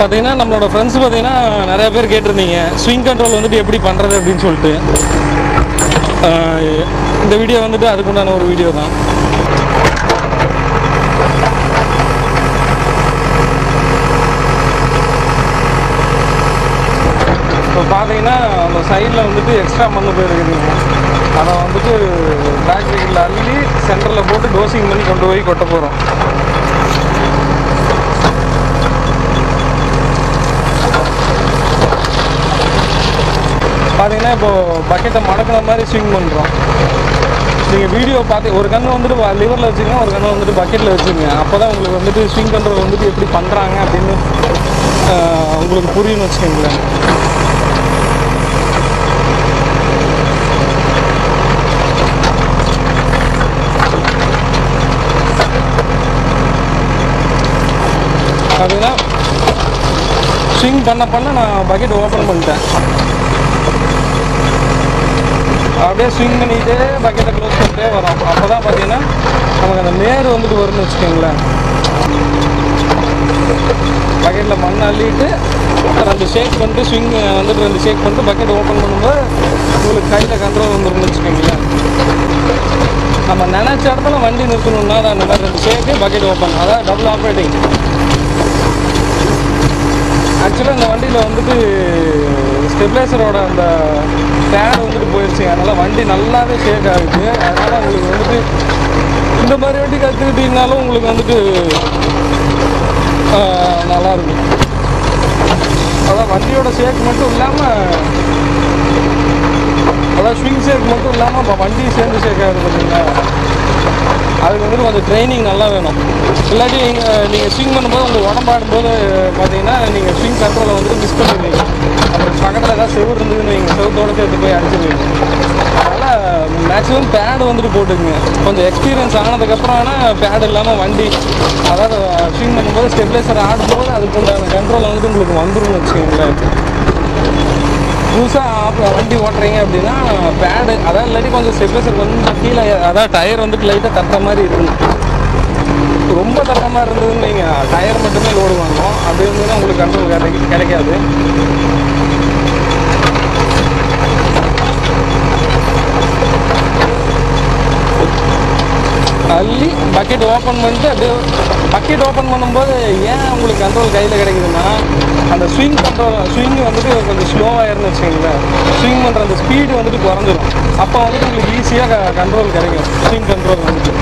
பார்த்தீங்கன்னா நம்மளோட ஃப்ரெண்ட்ஸ் பார்த்தீங்கன்னா நிறைய பேர் கேட்டிருந்தீங்க ஸ்விங் கண்ட்ரோல் வந்துட்டு எப்படி பண்ணுறது அப்படின்னு சொல்லிட்டு ஆஹ் இந்த வீடியோ வந்துட்டு அதுக்குண்டான ஒரு வீடியோ தான் இப்போ பார்த்தீங்கன்னா அந்த சைடில் வந்துட்டு எக்ஸ்ட்ரா மண்ணு போயிருக்குதுங்க அதை வந்துட்டு பேக் சைடில் அள்ளி சென்டரில் போட்டு டோசிங் பண்ணி கொண்டு போய் கொட்ட போகிறோம் பார்த்தீங்கன்னா இப்போ பக்கெட்டை மடக்கிற மாதிரி ஸ்விங் பண்ணுறோம் நீங்கள் வீடியோ பார்த்து ஒரு கண்ணு வந்துட்டு லிவரில் வச்சுக்கோங்க ஒரு கண்ணு வந்துட்டு பக்கெட்டில் வச்சுக்கோங்க அப்போ தான் உங்களுக்கு வந்துட்டு ஸ்விங் கண்ட்ரோல் வந்துட்டு எப்படி பண்ணுறாங்க அப்படின்னு ஆஹ், உங்களுக்கு புரியும்னு வச்சுக்கோங்களேன் அப்படின்னா ஸ்விங் பண்ண பண்ண நான் பக்கெட் ஓப்பன் பண்ணிட்டேன் அப்படியே ஸ்விங் பண்ணிட்டு பக்கெட்டை க்ளோஸ் பண்ணிட்டே வரோம் அப்போ தான் பார்த்தீங்கன்னா நமக்கு அந்த மேடு வந்துட்டு வரும்னு வச்சுக்கோங்களேன் பக்கெட்டில் மண் அள்ளிட்டு ரெண்டு ஷேக் பண்ணிட்டு ஸ்விங் வந்துட்டு ரெண்டு ஷேக் பண்ணிட்டு பக்கெட் ஓப்பன் பண்ணும்போது உங்களுக்கு கையில் கண்ட்ரோல் வந்துரும்னு வச்சுக்கோங்களேன் நம்ம நினச்ச இடத்துல வண்டி நிறுத்தணும்னா தான் அந்த மாதிரி ரெண்டு ஷேக்கு பக்கெட் ஓப்பன் அதாவது டபுள் ஆப்ரேட்டிங் ஆக்சுவலாக இந்த வண்டியில் வந்துட்டு ஸ்டெபிளைசரோட அந்த பேட் வந்துட்டு போயிடுச்சு அதனால் வண்டி நல்லாவே ஷேக் ஆகுது அதனால் உங்களுக்கு வந்துட்டு இந்த மாதிரி வண்டி கற்றுக்கிட்டீங்கனாலும் உங்களுக்கு வந்துட்டு ஆஹ், நல்லா இருக்கும் அதான் வண்டியோட ஷேக் மட்டும் இல்லாமல் அதான் ஸ்விங் ஷேக் மட்டும் இல்லாமல் இப்போ வண்டி சேர்ந்து ஷேக் ஆகுது பார்த்தீங்களா அதுக்கு வந்துட்டு கொஞ்சம் ட்ரைனிங் நல்லா வேணும் இல்லாட்டி நீங்கள் நீங்கள் ஸ்விங் பண்ணும்போது உங்கள் உடம்பாடும்போது பார்த்தீங்கன்னா நீங்கள் ஸ்விங் கண்ட்ரோலை வந்துட்டு மிஸ் பண்ணிடுவீங்க அப்புறம் பக்கத்தில் ஏதாவது செவுரு இருந்ததுன்னு வைங்க செவத்தோட சேர்த்து போய் அடிச்சிருவீங்க அதனால் மேக்ஸிமம் பேடு வந்துட்டு போட்டுக்குங்க கொஞ்சம் எக்ஸ்பீரியன்ஸ் ஆனதுக்கப்புறம் வேணால் பேட் இல்லாமல் வண்டி அதாவது ஸ்விங் பண்ணும்போது ஸ்டெபிளைசர் ஆடும்போது அதுக்கு உண்டான கண்ட்ரோல் வந்துட்டு உங்களுக்கு வந்துரும்னு வச்சுக்கோங்களேன் புதுசாக வண்டி ஓட்டுறீங்க அப்படின்னா பேடு அதான் இல்லாட்டி கொஞ்சம் ஸ்டெபிளைசர் கொஞ்சம் கீழே அதான் டயர் வந்துட்டு லைட்டாக தட்டுற மாதிரி இருக்கணும் ரொம்ப தட்டுற மாதிரி இருந்ததுன்னு நீங்கள் டயர் மட்டுமே லோடு வாங்கணும் அப்படி இருந்ததுன்னா உங்களுக்கு கண்ட்ரோல் கிடைக்க கிடைக்காது அள்ளி பக்கெட் ஓப்பன் பண்ணிட்டு அப்படியே பக்கெட் ஓப்பன் பண்ணும்போது ஏன் உங்களுக்கு கண்ட்ரோல் கையில் கிடைக்குதுன்னா அந்த ஸ்விங் கண்ட்ரோல் ஸ்விங் வந்துட்டு கொஞ்சம் ஸ்லோவாகிருன்னு வச்சுக்கோங்களேன் ஸ்விங் பண்ணுற அந்த ஸ்பீடு வந்துட்டு குறைஞ்சிரும் அப்போ வந்துட்டு உங்களுக்கு ஈஸியாக கண்ட்ரோல் கிடைக்கும் ஸ்விங் கண்ட்ரோல் வந்துட்டு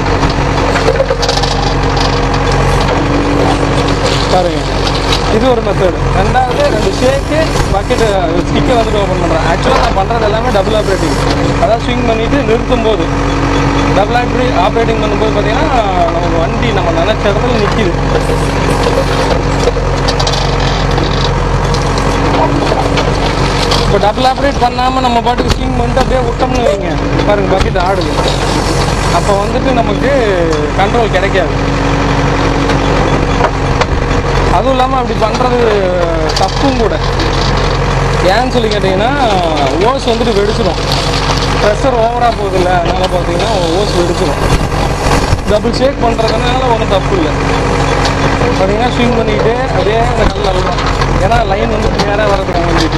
பாருங்க இது ஒரு மெத்தட் ரெண்டாவது ரெண்டு ஷேக்கு பக்கெட்டு ஸ்டிக்கை வந்துட்டு ஓப்பன் பண்ணுறேன் ஆக்சுவலாக நான் பண்ணுறது எல்லாமே டபுள் ஆப்ரேட்டிங் அதாவது ஸ்விங் பண்ணிவிட்டு நிறுத்தும் போது டபுள் ஆப்ரே ஆப்ரேட்டிங் பண்ணும்போது பார்த்தீங்கன்னா நமக்கு வண்டி நம்ம நினச்ச இடத்துல நிற்கிது இப்போ டபுள் ஆப்ரேட் பண்ணாமல் நம்ம பாட்டுக்கு ஸ்விங் பண்ணிட்டு அப்படியே விட்டோம்னு வைங்க பாருங்க பக்கெட் ஆடுது அப்போ வந்துட்டு நமக்கு கண்ட்ரோல் கிடைக்காது அதுவும் இல்லாமல் அப்படி பண்ணுறது தப்பும் கூட ஏன்னு சொல்லி கேட்டிங்கன்னா ஓஸ் வந்துட்டு வெடிச்சிடும் ப்ரெஷர் ஓவராக போகுது இல்லை அதனால் பார்த்தீங்கன்னா ஓஸ் வெடிச்சிடும் டபுள் ஷேக் பண்ணுறதுனால ஒன்றும் தப்பு இல்லை பார்த்தீங்கன்னா ஸ்விங் பண்ணிக்கிட்டு அப்படியே அந்த கல் அழுகும் ஏன்னா லைன் வந்து நேராக வரதுக்கு வேண்டிட்டு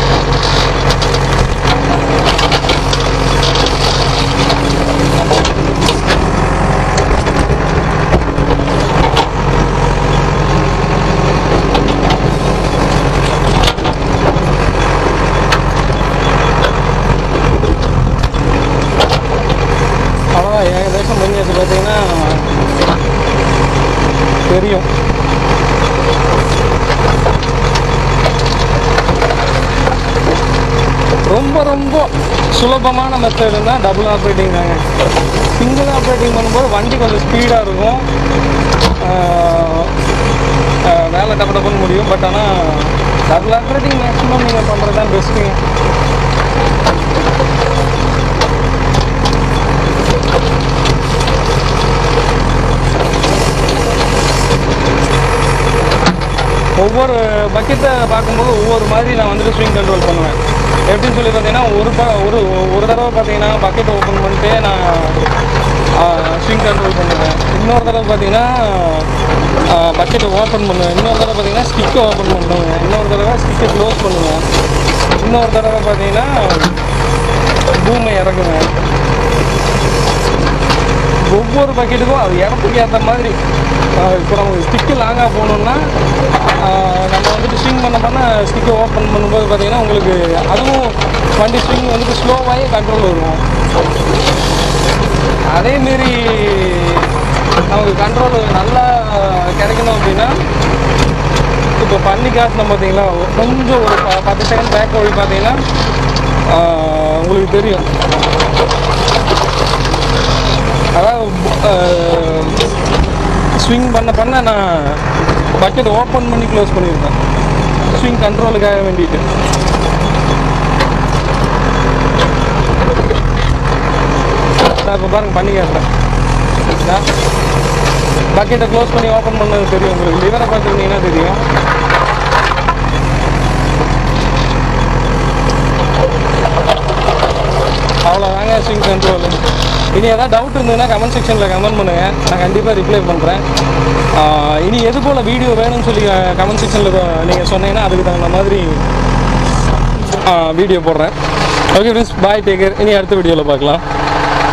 அவ்வளோதான் ஏகதேசம் முடிஞ்சது பார்த்தீங்கன்னா தெரியும் ரொம்ப ரொம்ப சுலபமான மெத்தடுன்னா டபுள் ஆப்ரேட்டிங் தாங்க சிங்கிள் ஆப்ரேட்டிங் பண்ணும்போது வண்டி கொஞ்சம் ஸ்பீடாக இருக்கும் ஆஹ் ஆஹ் வேலை டப்பு டப்புன்னு முடியும் பட் ஆனால் டபுள் ஆப்ரேட்டிங் மேக்ஸிமம் நீங்கள் பண்ணுறது தான் பெஸ்ட்டுங்க ஒவ்வொரு பக்கெட்டை பார்க்கும்போது ஒவ்வொரு மாதிரி நான் வந்துட்டு ஸ்விங் கண்ட்ரோல் பண்ணுவேன் எப்படின்னு சொல்லி பார்த்தீங்கன்னா ஒரு ப ஒரு ஒரு தடவை பார்த்தீங்கன்னா பக்கெட் ஓப்பன் பண்ணிட்டு நான் ஸ்விங் கண்ட்ரோல் பண்ணுவேன் இன்னொரு தடவை பார்த்தீங்கன்னா பக்கெட்டை ஓப்பன் பண்ணுவேன் இன்னொரு தடவை பார்த்தீங்கன்னா ஸ்டிக்கை ஓப்பன் பண்ணுவேன் இன்னொரு தடவை ஸ்டிக்கை க்ளோஸ் பண்ணுவேன் இன்னொரு தடவை பார்த்தீங்கன்னா பூமை இறக்குவேன் ஒவ்வொரு பக்கெட்டுக்கும் அது இடத்துக்கு ஏற்ற மாதிரி ஆஹ் இப்போ நம்ம ஸ்டிக்கு லாங்காக போகணுன்னா ஆஹ் நம்ம வந்துட்டு ஸ்விங் பண்ண பண்ண ஸ்டிக்கை ஓப்பன் பண்ணும்போது பார்த்தீங்கன்னா உங்களுக்கு அதுவும் வண்டி ஸ்விங் வந்துட்டு ஸ்லோவாகவே கண்ட்ரோல் வரும் அதேமாரி நமக்கு கண்ட்ரோல் நல்லா கிடைக்கணும் அப்படின்னா இப்போ பண்ணி காட்டினோம் பார்த்தீங்களா கொஞ்சம் ஒரு ப- பத்து செகண்ட் பேக் வழி பார்த்தீங்கன்னா ஆஹ் உங்களுக்கு தெரியும் அதாவது ஸ்விங் பண்ண பண்ண நான் பக்கெட் ஓப்பன் பண்ணி க்ளோஸ் பண்ணியிருக்கேன் ஸ்விங் கண்ட்ரோலுக்காக வேண்டிட்டு நான் இப்போ பாருங்க பண்ணி காட்டுறேன் பக்கெட்டை க்ளோஸ் பண்ணி ஓப்பன் பண்ணது தெரியும் உங்களுக்கு லிவரை பார்த்துருந்தீங்கன்னா தெரியும் அவ்வளோதாங்க ஸ்விங் கண்ட்ரோல் இனி ஏதாவது டவுட் இருந்ததுன்னா கமெண்ட் செக்ஷனில் கமெண்ட் பண்ணுங்கள் நான் கண்டிப்பாக ரிப்ளை பண்ணுறேன் இனி எது போல் வீடியோ வேணும்னு சொல்லி கமெண்ட் செக்ஷனில் நீங்கள் சொன்னீங்கன்னா அதுக்கு தகுந்த மாதிரி வீடியோ போடுறேன் ஓகே ஃப்ரெண்ட்ஸ் பாய் டேக்கர் இனி அடுத்த வீடியோவில் பார்க்கலாம்